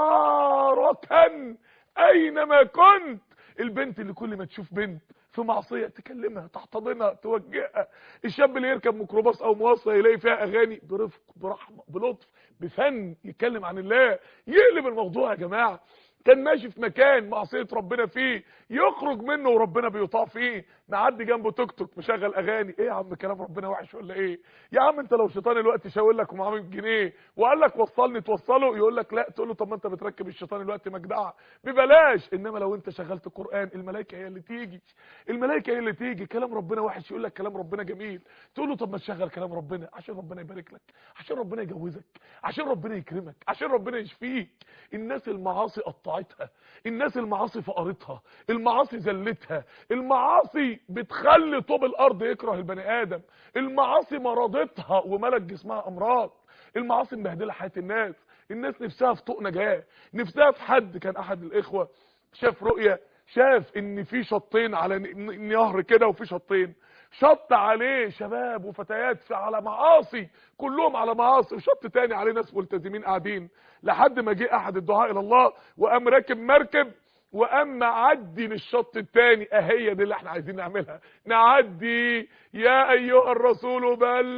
[SPEAKER 2] مباركا اينما كنت البنت اللي كل ما تشوف بنت في معصيه تكلمها تحتضنها توجهها الشاب اللي يركب ميكروباص او مواصله يلاقي فيها اغاني برفق برحمه بلطف بفن يتكلم عن الله يقلب الموضوع يا جماعه كان ماشي في مكان معصيه ربنا فيه يخرج منه وربنا بيطاع فيه معدي جنبه توك توك مشغل اغاني ايه يا عم كلام ربنا وحش ولا ايه يا عم انت لو شيطان الوقت شاور لك ومعاه 100 جنيه وقال لك وصلني توصله يقول لك لا تقول له طب ما انت بتركب الشيطان الوقت مجدعه ببلاش انما لو انت شغلت قران الملائكه هي اللي تيجي الملائكه هي اللي تيجي كلام ربنا وحش يقول لك كلام ربنا جميل تقول له طب ما تشغل كلام ربنا عشان ربنا يبارك لك عشان ربنا يجوزك عشان ربنا يكرمك عشان ربنا يشفيك الناس المعاصي قطعتها الناس المعاصي فقرتها المعاصي ذلتها المعاصي بتخلي طوب الارض يكره البني ادم المعاصي مرضتها وملك جسمها امراض المعاصي مبهدله حياه الناس الناس نفسها في طوق نجاه نفسها في حد كان احد الاخوه شاف رؤيه شاف ان في شطين على نهر كده وفي شطين شط عليه شباب وفتيات في على معاصي كلهم على معاصي وشط تاني عليه ناس ملتزمين قاعدين لحد ما جه احد الدعاء الى الله وقام راكب مركب وقام معدي للشط التاني اهي دي اللي احنا عايزين نعملها نعدي يا ايها الرسول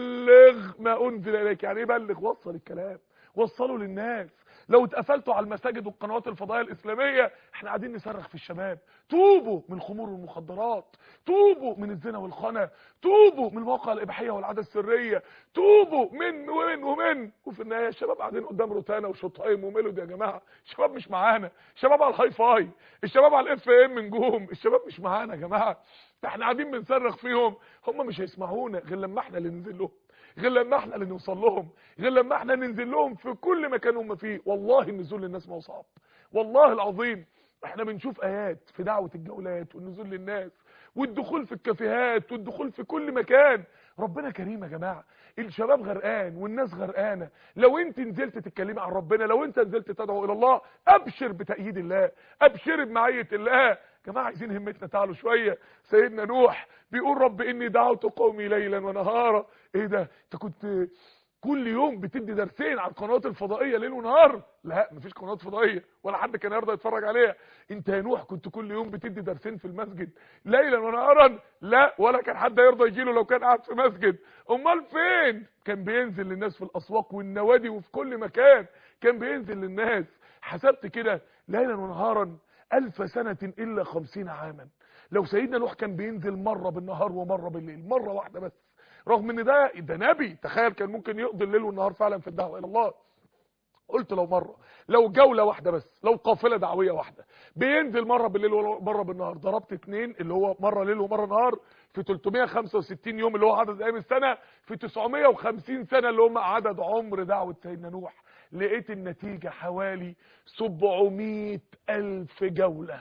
[SPEAKER 2] بلغ ما انزل اليك يعني ايه بلغ وصل الكلام وصلوا للناس لو اتقفلتوا على المساجد والقنوات الفضائيه الاسلاميه احنا قاعدين نصرخ في الشباب توبوا من الخمور والمخدرات توبوا من الزنا والخنا توبوا من المواقع الاباحيه والعاده السريه توبوا من ومن ومن وفي النهايه الشباب قاعدين قدام روتانا وشطايم وميلودي يا جماعه الشباب مش معانا الشباب على الهاي فاي الشباب على الاف ام نجوم الشباب مش معانا يا جماعه احنا قاعدين بنصرخ فيهم هم مش هيسمعونا غير لما احنا اللي ننزل لهم غير لما احنا اللي نوصل لهم غير لما احنا ننزل لهم في كل مكان هم فيه والله النزول للناس ما هو صعب والله العظيم احنا بنشوف ايات في دعوه الجولات والنزول للناس والدخول في الكافيهات والدخول في كل مكان ربنا كريم يا جماعه الشباب غرقان والناس غرقانه لو انت نزلت تتكلمي عن ربنا لو انت نزلت تدعو الى الله ابشر بتأييد الله ابشر بمعيه الله جماعه عايزين همتنا تعلوا شويه سيدنا نوح بيقول رب اني دعوت قومي ليلا ونهارا ايه ده انت كنت كل يوم بتدي درسين على القنوات الفضائيه ليل ونهار لا مفيش قنوات فضائيه ولا حد كان يرضى يتفرج عليها انت يا نوح كنت كل يوم بتدي درسين في المسجد ليلا ونهارا لا ولا كان حد يرضى يجي له لو كان قاعد في مسجد امال فين كان بينزل للناس في الاسواق والنوادي وفي كل مكان كان بينزل للناس حسبت كده ليلا ونهارا ألف سنة إلا خمسين عاما لو سيدنا نوح كان بينزل مرة بالنهار ومرة بالليل مرة واحدة بس رغم ان ده ده نبي تخيل كان ممكن يقضي الليل والنهار فعلا في الدعوه الى الله قلت لو مره لو جوله واحده بس لو قافله دعويه واحده بينزل مره بالليل ومره بالنهار ضربت اتنين اللي هو مره ليل ومره نهار في 365 يوم اللي هو عدد ايام السنه في 950 سنه اللي هم عدد عمر دعوه سيدنا نوح لقيت النتيجه حوالي 700 الف جوله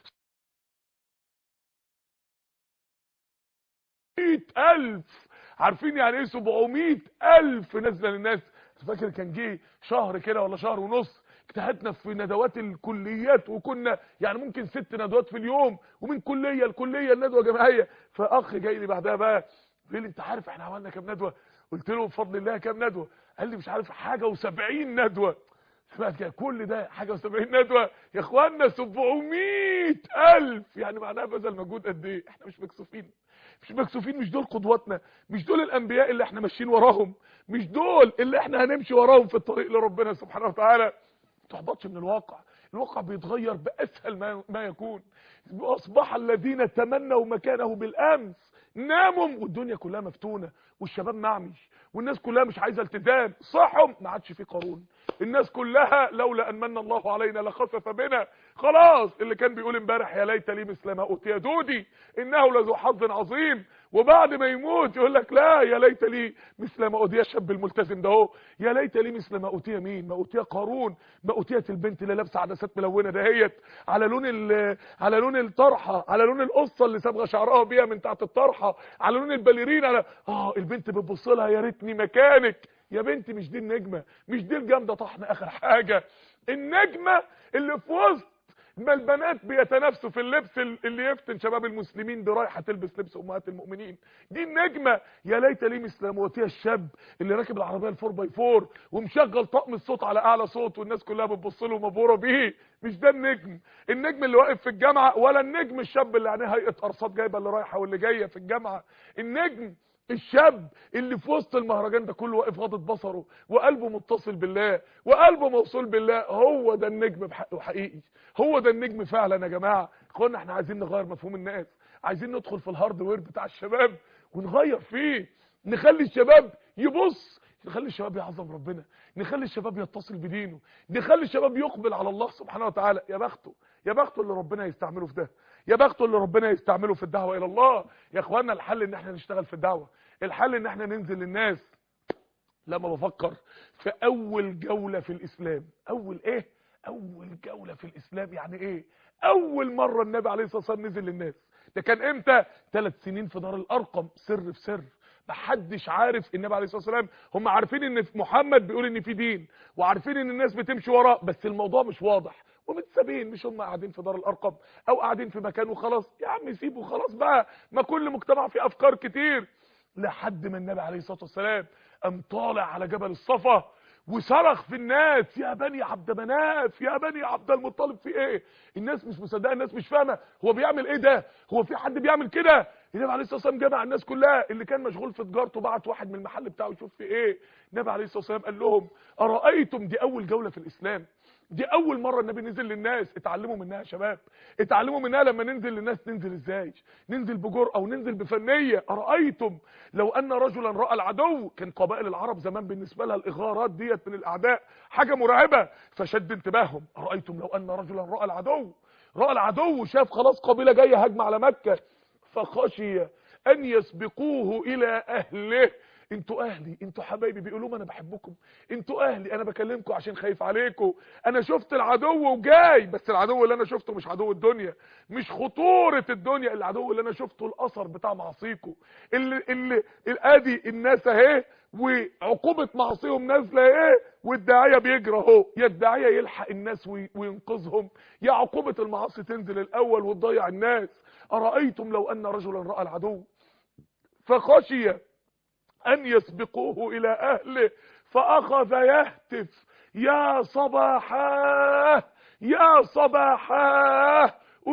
[SPEAKER 2] 700 الف عارفين يعني ايه 700 الف نازله للناس فاكر كان جه شهر كده ولا شهر ونص اجتهدنا في ندوات الكليات وكنا يعني ممكن ست ندوات في اليوم ومن كليه لكليه الندوه جماعيه فاخ جاي لي بعدها بقى بيقول لي انت عارف احنا عملنا كام ندوه قلت له بفضل الله كام ندوه قال لي مش عارف حاجه و70 ندوه سمعت كده كل ده حاجه و70 ندوه يا اخوانا 700 الف يعني معناها بذل مجهود قد ايه احنا مش مكسوفين مش مكسوفين مش دول قدواتنا مش دول الانبياء اللي احنا ماشيين وراهم مش دول اللي احنا هنمشي وراهم في الطريق لربنا سبحانه وتعالى ما تحبطش من الواقع الواقع بيتغير باسهل ما, ما يكون اصبح الذين تمنوا مكانه بالامس ناموا والدنيا كلها مفتونه والشباب معمي والناس كلها مش عايزه التزام صحهم ما عادش في قارون الناس كلها لولا ان من الله علينا لخسف بنا خلاص اللي كان بيقول امبارح يا ليت لي مثل ما اوتي دودي انه لذو حظ عظيم وبعد ما يموت يقول لك لا يا ليت لي مثل ما اوتي الشاب الملتزم ده اهو يا ليت لي مثل ما اوتي مين ما اوتي قارون ما اوتيت البنت اللي لابسه عدسات ملونه دهيت على لون على لون الطرحه على لون القصه اللي صبغه شعرها بيها من تحت الطرحه على لون الباليرين على اه البنت بتبص لها يا ريتني مكانك يا بنتي مش دي النجمه مش دي الجامده طحن اخر حاجه النجمه اللي في وسط ما البنات بيتنافسوا في اللبس اللي يفتن شباب المسلمين دي رايحه تلبس لبس امهات المؤمنين دي النجمه يا ليت لي مثل موتيه الشاب اللي راكب العربيه الفور باي فور ومشغل طقم الصوت على اعلى صوت والناس كلها بتبص له مبهوره بيه مش ده النجم النجم اللي واقف في الجامعه ولا النجم الشاب اللي عينيه هيئه ارصاد جايبه اللي رايحه واللي جايه في الجامعه النجم الشاب اللي في وسط المهرجان ده كله واقف غاضت بصره وقلبه متصل بالله وقلبه موصول بالله هو ده النجم بحقه حقيقي هو ده النجم فعلا يا جماعه اخوانا احنا عايزين نغير مفهوم الناس عايزين ندخل في الهاردوير بتاع الشباب ونغير فيه نخلي الشباب يبص نخلي الشباب يعظم ربنا نخلي الشباب يتصل بدينه نخلي الشباب يقبل على الله سبحانه وتعالى يا بخته يا بخته اللي ربنا يستعمله في ده يا بخته اللي ربنا يستعمله في الدعوه الى الله يا اخوانا الحل ان احنا نشتغل في الدعوه الحل ان احنا ننزل للناس لما بفكر في اول جوله في الاسلام اول ايه اول جوله في الاسلام يعني ايه اول مره النبي عليه الصلاه والسلام نزل للناس ده كان امتى ثلاث سنين في دار الارقم سر في سر محدش عارف النبي عليه الصلاه والسلام هم عارفين ان محمد بيقول ان في دين وعارفين ان الناس بتمشي وراه بس الموضوع مش واضح ومتسابين مش هم قاعدين في دار الارقم او قاعدين في مكان وخلاص يا عم سيبوا خلاص بقى ما كل مجتمع فيه افكار كتير لحد ما النبي عليه الصلاه والسلام قام طالع على جبل الصفا وصرخ في الناس يا بني عبد مناف يا بني عبد المطلب في ايه الناس مش مصدقه الناس مش فاهمه هو بيعمل ايه ده هو في حد بيعمل كده النبي عليه الصلاه والسلام جمع الناس كلها اللي كان مشغول في تجارته بعت واحد من المحل بتاعه يشوف في ايه النبي عليه الصلاه والسلام قال لهم ارايتم دي اول جوله في الاسلام دي اول مره النبي نزل للناس اتعلموا منها يا شباب اتعلموا منها لما ننزل للناس ننزل ازاي ننزل بجرأه وننزل بفنيه ارايتم لو ان رجلا راى العدو كان قبائل العرب زمان بالنسبه لها الاغارات ديت من الاعداء حاجه مرعبه فشد انتباههم ارايتم لو ان رجلا راى العدو راى العدو شاف خلاص قبيله جايه هجمه على مكه فخشي ان يسبقوه الى اهله انتوا اهلي انتوا حبايبي بيقولوا انا بحبكم انتوا اهلي انا بكلمكم عشان خايف عليكم انا شفت العدو وجاي بس العدو اللي انا شفته مش عدو الدنيا مش خطورة الدنيا العدو اللي انا شفته الاثر بتاع معاصيكم اللي اللي ادي الناس اهي وعقوبة معصيهم نازله ايه والداعية بيجري اهو يا الداعية يلحق الناس وينقذهم يا عقوبة المعاصي تنزل الاول وتضيع الناس ارايتم لو ان رجلا راى العدو فخشي ان يسبقوه الى اهله فاخذ يهتف يا صباحاه يا صباحاه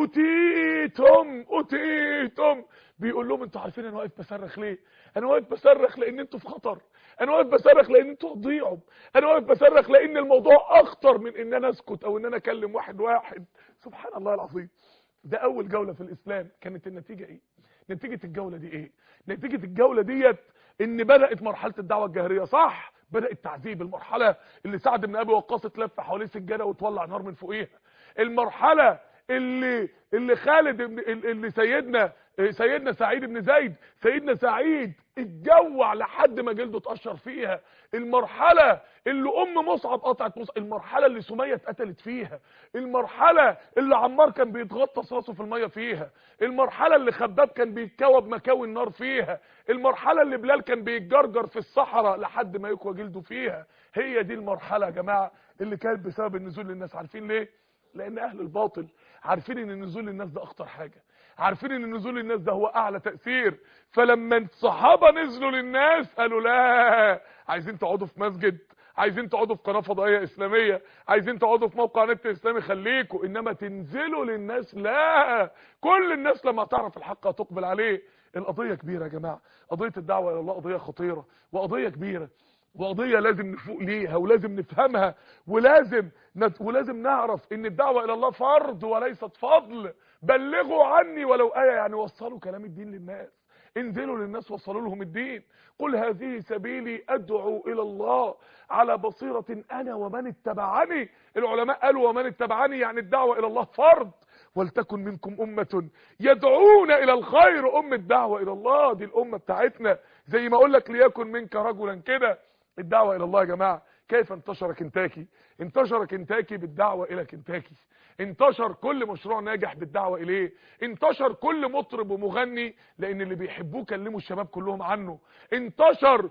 [SPEAKER 2] اتيتم اتيتم بيقول لهم انتوا عارفين انا واقف بصرخ ليه انا واقف بصرخ لان انتوا في خطر انا واقف بصرخ لان انتوا هتضيعوا انا واقف بصرخ لان الموضوع اخطر من ان انا اسكت او ان انا اكلم واحد واحد سبحان الله العظيم ده اول جولة في الاسلام كانت النتيجة ايه نتيجة الجولة دي ايه نتيجة الجولة ديت ان بدأت مرحلة الدعوة الجاهرية صح بدأ التعذيب المرحلة اللي سعد بن ابي وقاص اتلف حواليه سجادة وتولع نار من فوقيها المرحلة اللي اللي خالد بن اللي سيدنا سيدنا سعيد بن زيد سيدنا سعيد اتجوع لحد ما جلده اتقشر فيها المرحلة اللي ام مصعب قطعت مصعب المرحلة اللي سمية اتقتلت فيها المرحلة اللي عمار كان بيتغطس راسه في المية فيها المرحلة اللي خباب كان بيتكوب مكاوي النار فيها المرحلة اللي بلال كان بيتجرجر في الصحراء لحد ما يكوى جلده فيها هي دي المرحلة يا جماعة اللي كانت بسبب النزول للناس عارفين ليه لان اهل الباطل عارفين ان نزول الناس ده اخطر حاجة عارفين ان نزول الناس ده هو اعلى تأثير فلما الصحابة نزلوا للناس قالوا لا عايزين تقعدوا في مسجد عايزين تقعدوا في قناة فضائية اسلامية عايزين تقعدوا في موقع نت اسلامي خليكوا انما تنزلوا للناس لا كل الناس لما تعرف الحق هتقبل عليه القضية كبيرة يا جماعة قضية الدعوة الى الله قضية خطيرة وقضية كبيرة وقضية لازم نفوق ليها ولازم نفهمها ولازم نت... ولازم نعرف ان الدعوة الى الله فرض وليست فضل بلغوا عني ولو آية يعني وصلوا كلام الدين للناس انزلوا للناس وصلوا لهم الدين قل هذه سبيلي ادعو الى الله على بصيرة انا ومن اتبعني العلماء قالوا ومن اتبعني يعني الدعوة الى الله فرض ولتكن منكم أمة يدعون إلى الخير أم الدعوة إلى الله دي الأمة بتاعتنا زي ما أقول لك ليكن منك رجلا كده الدعوة إلى الله يا جماعة كيف انتشر كنتاكي انتشر كنتاكي بالدعوة إلى كنتاكي انتشر كل مشروع ناجح بالدعوة إليه انتشر كل مطرب ومغني لأن اللي بيحبوه كلموا الشباب كلهم عنه انتشر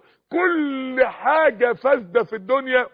[SPEAKER 2] كل حاجة فاسدة في الدنيا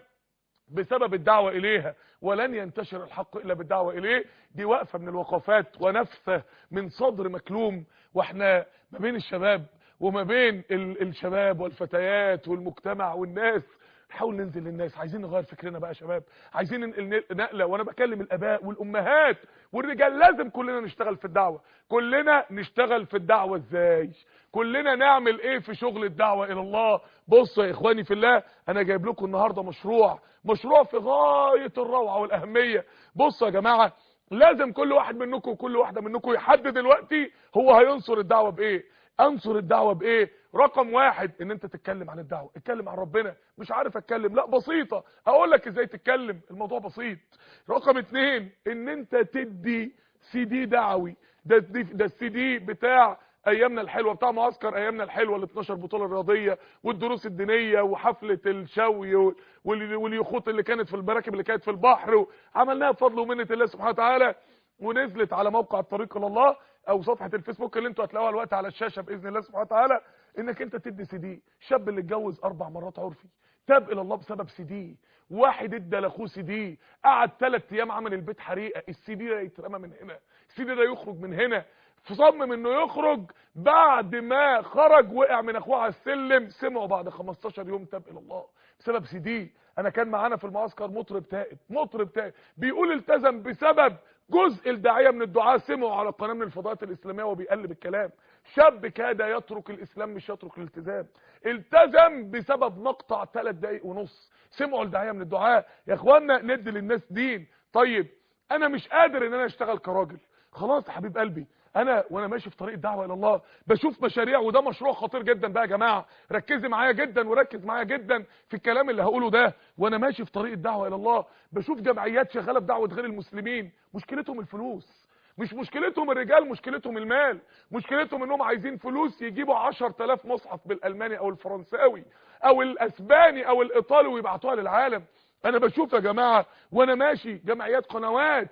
[SPEAKER 2] بسبب الدعوة إليها ولن ينتشر الحق إلا بالدعوة إليه دي وقفة من الوقفات ونفثة من صدر مكلوم واحنا ما بين الشباب وما بين ال الشباب والفتيات والمجتمع والناس نحاول ننزل للناس عايزين نغير فكرنا بقى يا شباب عايزين ننقل نقله وانا بكلم الاباء والامهات والرجال لازم كلنا نشتغل في الدعوه كلنا نشتغل في الدعوه ازاي كلنا نعمل ايه في شغل الدعوه الى الله بصوا يا اخواني في الله انا جايب لكم النهارده مشروع مشروع في غايه الروعه والاهميه بصوا يا جماعه لازم كل واحد منكم وكل واحده منكم يحدد دلوقتي هو هينصر الدعوه بايه انصر الدعوة بايه رقم واحد ان انت تتكلم عن الدعوة اتكلم عن ربنا مش عارف اتكلم لا بسيطة اقول لك ازاي تتكلم الموضوع بسيط رقم اتنين ان انت تدي سي دي دعوي ده ده السي دي بتاع ايامنا الحلوه بتاع معسكر ايامنا الحلوه ال 12 بطوله رياضيه والدروس الدينيه وحفله الشوي واليخوت اللي كانت في المراكب اللي كانت في البحر عملناها بفضل ومنه الله سبحانه وتعالى ونزلت على موقع الطريق الى الله او صفحه الفيسبوك اللي انتوا هتلاقوها الوقت على الشاشه باذن الله سبحانه وتعالى انك انت تدي سي دي شاب اللي اتجوز اربع مرات عرفي تاب الى الله بسبب سي دي واحد ادى لاخوه سي دي قعد ثلاث ايام عمل البيت حريقه السي دي ده يترمى من هنا السي دي ده يخرج من هنا فصمم انه يخرج بعد ما خرج وقع من اخوه على السلم سمعوا بعد 15 يوم تاب الى الله بسبب سي دي انا كان معانا في المعسكر مطرب تائب مطرب تائب بيقول التزم بسبب جزء الداعيه من الدعاء سمعوا على قناه من الفضاءات الاسلاميه وبيقلب الكلام شاب كاد يترك الاسلام مش يترك الالتزام التزم بسبب مقطع ثلاث دقايق ونص سمعوا الداعيه من الدعاء يا اخوانا ندي للناس دين طيب انا مش قادر ان انا اشتغل كراجل خلاص يا حبيب قلبي انا وانا ماشي في طريق الدعوه الى الله بشوف مشاريع وده مشروع خطير جدا بقى يا جماعه ركزي معايا جدا وركز معايا جدا في الكلام اللي هقوله ده وانا ماشي في طريق الدعوه الى الله بشوف جمعيات شغاله بدعوه غير المسلمين مشكلتهم الفلوس مش مشكلتهم الرجال مشكلتهم المال مشكلتهم انهم عايزين فلوس يجيبوا 10000 مصحف بالالماني او الفرنساوي او الاسباني او الايطالي ويبعتوها للعالم انا بشوف يا جماعه وانا ماشي جمعيات قنوات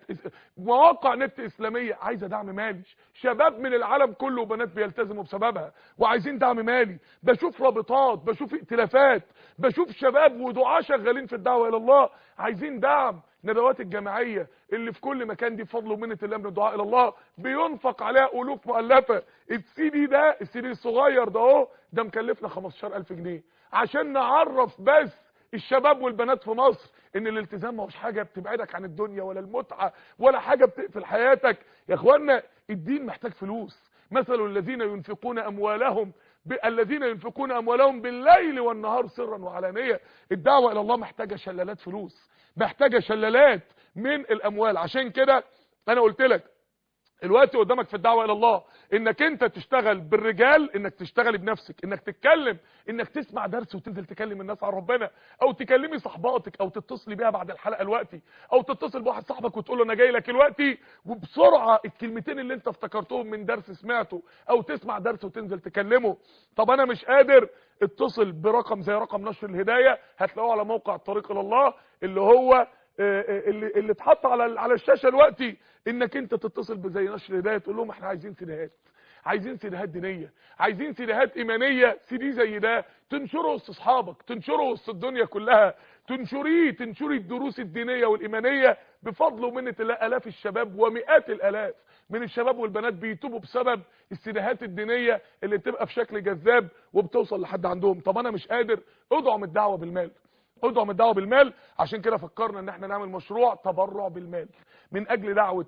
[SPEAKER 2] مواقع نت اسلاميه عايزه دعم مالي شباب من العالم كله وبنات بيلتزموا بسببها وعايزين دعم مالي بشوف رابطات بشوف ائتلافات بشوف شباب ودعاه شغالين في الدعوه الى الله عايزين دعم ندوات الجماعيه اللي في كل مكان دي بفضل ومنه الله من الدعاء الى الله بينفق عليها الوف مؤلفه السي دي ده السي دي الصغير ده اهو ده مكلفنا 15000 جنيه عشان نعرف بس الشباب والبنات في مصر ان الالتزام ما هوش حاجه بتبعدك عن الدنيا ولا المتعه ولا حاجه بتقفل حياتك يا اخوانا الدين محتاج فلوس مثل الذين ينفقون اموالهم ب... الذين ينفقون اموالهم بالليل والنهار سرا وعلانيه الدعوه الى الله محتاجه شلالات فلوس محتاجه شلالات من الاموال عشان كده انا قلت لك الوقت قدامك في الدعوه الى الله انك انت تشتغل بالرجال انك تشتغل بنفسك انك تتكلم انك تسمع درس وتنزل تكلم الناس عن ربنا او تكلمي صحباتك او تتصلي بيها بعد الحلقه دلوقتي او تتصل بواحد صاحبك وتقول له انا جاي لك دلوقتي وبسرعه الكلمتين اللي انت افتكرتهم من درس سمعته او تسمع درس وتنزل تكلمه طب انا مش قادر اتصل برقم زي رقم نشر الهدايه هتلاقوه على موقع الطريق الى الله اللي هو اللي اللي اتحط على على الشاشه دلوقتي انك انت تتصل بزي نشر هدايه تقول لهم احنا عايزين سيديهات عايزين سيديهات دينيه عايزين سيديهات ايمانيه سيدي زي ده تنشره وسط اصحابك تنشره وسط الدنيا كلها تنشريه تنشري الدروس الدينيه والايمانيه بفضل ومنه الله الاف الشباب ومئات الالاف من الشباب والبنات بيتوبوا بسبب السيديهات الدينيه اللي بتبقى في شكل جذاب وبتوصل لحد عندهم طب انا مش قادر ادعم الدعوه بالمال ادعم الدعوه بالمال عشان كده فكرنا ان احنا نعمل مشروع تبرع بالمال من اجل دعوه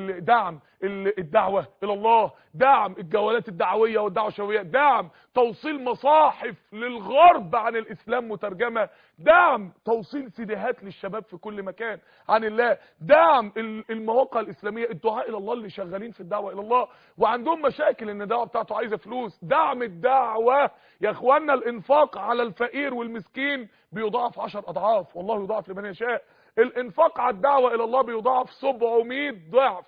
[SPEAKER 2] دعم الدعوه الى الله دعم الجولات الدعويه والدعوه الشبابيه دعم توصيل مصاحف للغرب عن الاسلام مترجمه دعم توصيل سيديهات للشباب في كل مكان عن الله دعم المواقع الاسلاميه الدعاء الى الله اللي شغالين في الدعوه الى الله وعندهم مشاكل ان الدعوه بتاعته عايزه فلوس دعم الدعوه يا اخوانا الانفاق على الفقير والمسكين بيضاعف 10 اضعاف والله يضاعف لمن يشاء الانفاق على الدعوه الى الله بيضاعف 700 ضعف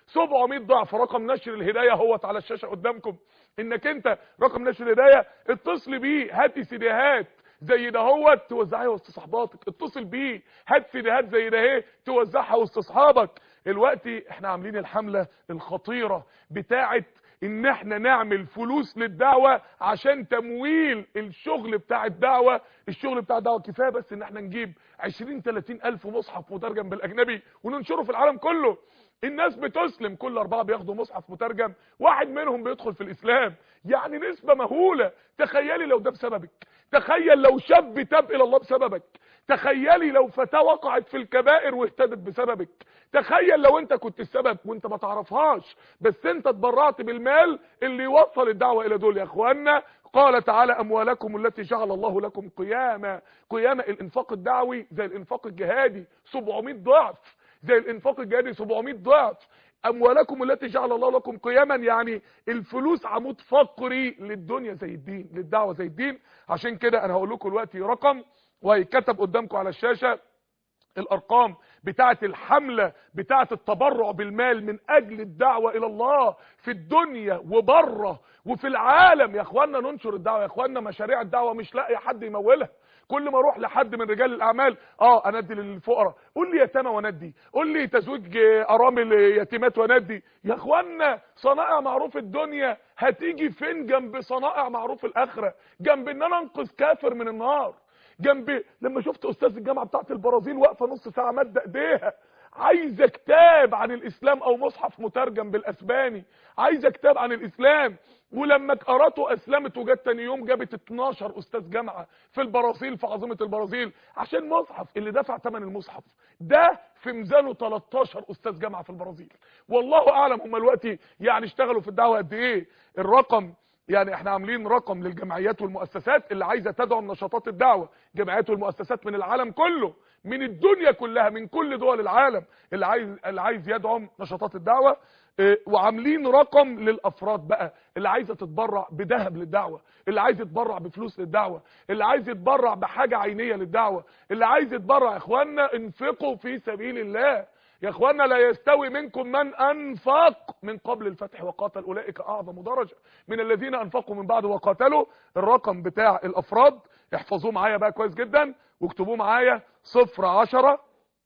[SPEAKER 2] 700 ضعف رقم نشر الهدايه اهوت على الشاشه قدامكم انك انت رقم نشر الهدايه اتصل بيه هاتي سيديهات زي ده هوت توزعيها وسط صحباتك اتصل بيه هات سيديهات زي ده اهي توزعها وسط اصحابك دلوقتي احنا عاملين الحمله الخطيره بتاعه ان احنا نعمل فلوس للدعوة عشان تمويل الشغل بتاع الدعوة الشغل بتاع الدعوة كفاية بس ان احنا نجيب 20 30 الف مصحف مترجم بالاجنبي وننشره في العالم كله الناس بتسلم كل اربعة بياخدوا مصحف مترجم واحد منهم بيدخل في الاسلام يعني نسبة مهولة تخيلي لو ده بسببك تخيل لو شاب تاب الى الله بسببك تخيلي لو فتاة وقعت في الكبائر واهتدت بسببك تخيل لو انت كنت السبب وانت ما تعرفهاش بس انت اتبرعت بالمال اللي يوصل الدعوة الى دول يا اخوانا قال تعالى اموالكم التي جعل الله لكم قياما قياما الانفاق الدعوي زي الانفاق الجهادي 700 ضعف زي الانفاق الجهادي 700 ضعف اموالكم التي جعل الله لكم قياما يعني الفلوس عمود فقري للدنيا زي الدين للدعوه زي الدين عشان كده انا هقول لكم دلوقتي رقم وهيتكتب قدامكم على الشاشه الارقام بتاعه الحمله بتاعه التبرع بالمال من اجل الدعوه الى الله في الدنيا وبره وفي العالم يا اخوانا ننشر الدعوه يا اخوانا مشاريع الدعوه مش لاقي حد يمولها كل ما اروح لحد من رجال الاعمال اه اندي للفقراء قول لي يتامى واندي قول لي تزويج ارامل يتيمات واندي يا اخوانا صنائع معروف الدنيا هتيجي فين جنب صنائع معروف الاخره جنب ان انا انقذ كافر من النار جنب لما شفت استاذ الجامعه بتاعت البرازيل واقفه نص ساعه ماده ايديها عايزه كتاب عن الاسلام او مصحف مترجم بالاسباني عايزه كتاب عن الاسلام ولما قراته اسلمت وجت تاني يوم جابت 12 استاذ جامعه في البرازيل في عاصمه البرازيل عشان مصحف اللي دفع ثمن المصحف ده في ميزانه 13 استاذ جامعه في البرازيل والله اعلم هم دلوقتي يعني اشتغلوا في الدعوه قد ايه الرقم يعني احنا عاملين رقم للجمعيات والمؤسسات اللي عايزه تدعم نشاطات الدعوه جمعيات والمؤسسات من العالم كله من الدنيا كلها من كل دول العالم اللي عايز اللي عايز يدعم نشاطات الدعوه اه وعاملين رقم للافراد بقى اللي عايزه تتبرع بذهب للدعوه اللي عايز يتبرع بفلوس للدعوه اللي عايز يتبرع بحاجه عينيه للدعوه اللي عايز يتبرع يا اخوانا انفقوا في سبيل الله يا اخوانا لا يستوي منكم من انفق من قبل الفتح وقاتل اولئك اعظم درجه من الذين انفقوا من بعد وقاتلوا الرقم بتاع الافراد احفظوه معايا بقى كويس جدا واكتبوه معايا صفر عشرة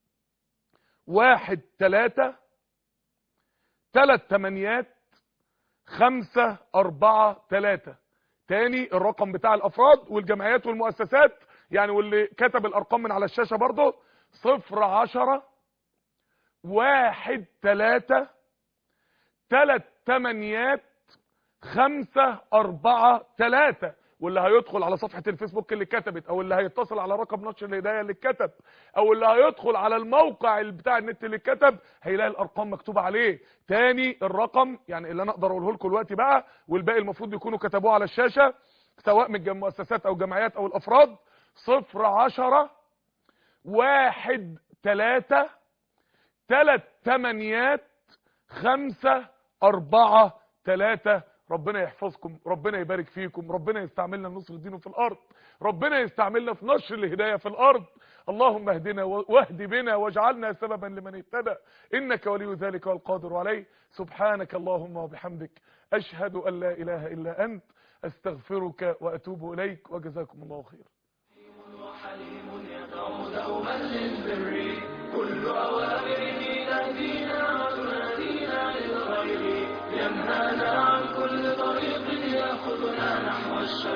[SPEAKER 2] واحد تلاتة تلات تمانيات خمسة اربعة تلاتة تاني الرقم بتاع الافراد والجمعيات والمؤسسات يعني واللي كتب الارقام من على الشاشة برضه صفر عشرة واحد تلاتة تلات تمانيات خمسة أربعة تلاتة واللي هيدخل على صفحة الفيسبوك اللي كتبت او اللي هيتصل على رقم نشر الهداية اللي كتب او اللي هيدخل على الموقع بتاع النت اللي كتب هيلاقي الارقام مكتوبة عليه تاني الرقم يعني اللي انا اقدر اقوله لكم دلوقتي بقى والباقي المفروض يكونوا كتبوه على الشاشة سواء من المؤسسات او جمعيات او الافراد صفر عشرة واحد تلاتة تلات تمانيات خمسة أربعة تلاتة ربنا يحفظكم ربنا يبارك فيكم ربنا يستعملنا لنصر دينه في الأرض ربنا يستعملنا في نشر الهداية في الأرض اللهم اهدنا واهد بنا واجعلنا سببا لمن اهتدى إنك ولي ذلك والقادر عليه سبحانك اللهم وبحمدك أشهد أن لا إله إلا أنت أستغفرك وأتوب إليك وجزاكم الله خير
[SPEAKER 1] وحليم يدعو دوما للبر كل أوامره تهدينا وتنادينا للخير ينهانا عن كل طريق يأخذنا نحو الشر